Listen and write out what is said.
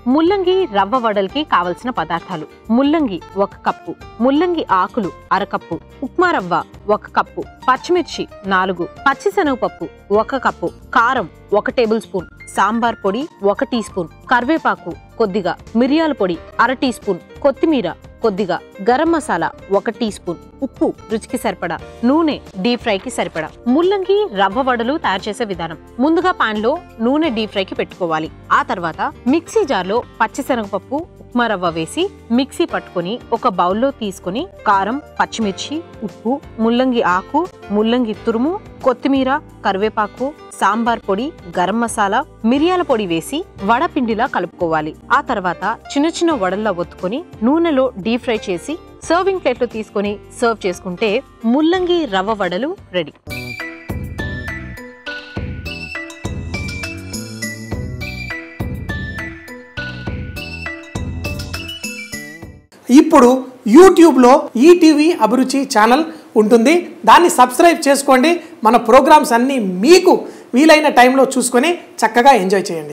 ముల్లంగి రవ్వ వడలకి కావలసిన పదార్థాలు ముల్లంగి ఒక కప్పు ముల్లంగి ఆకులు అరకప్పు ఉప్మా రవ్వ ఒక కప్పు పచ్చిమిర్చి నాలుగు పచ్చిశనగపప్పు ఒక కప్పు కారం ఒక టేబుల్ స్పూన్ సాంబార్ పొడి ఒక టీ స్పూన్ కరివేపాకు కొద్దిగా మిరియాల పొడి అర టీ స్పూన్ కొత్తిమీర కొద్దిగా గరం మసాలా ఒక టీ స్పూన్ ఉప్పు రుచికి సరిపడా నూనె డీప్ ఫ్రైకి సరిపడా ముల్లంగి రవ్వ వడలు తయారు చేసే విధానం ముందుగా పాన్ లో నూనె డీప్ ఫ్రైకి పెట్టుకోవాలి ఆ తర్వాత మిక్సీ జార్లో పచ్చిశనగపప్పు ఉప్మా రవ్వ వేసి మిక్సీ పట్టుకొని ఒక బౌల్లో తీసుకొని కారం పచ్చిమిర్చి ఉప్పు ముల్లంగి ఆకు ముల్లంగి తురుము కొత్తిమీర కరివేపాకు సాంబార్ పొడి గరం మసాలా మిరియాల పొడి వేసి వడపిండిలా కలుపుకోవాలి ఆ తర్వాత చిన్న చిన్న వడల్లా ఒత్తుకొని నూనెలో డీప్ ఫ్రై చేసి సర్వింగ్ ప్లేట్లో తీసుకొని సర్వ్ చేసుకుంటే ముల్లంగి రవ్వ వడలు రెడీ ఇప్పుడు యూట్యూబ్లో ఈటీవీ అభిరుచి ఛానల్ ఉంటుంది దాన్ని సబ్స్క్రైబ్ చేసుకోండి మన ప్రోగ్రామ్స్ అన్నీ మీకు వీలైన టైంలో చూసుకొని చక్కగా ఎంజాయ్ చేయండి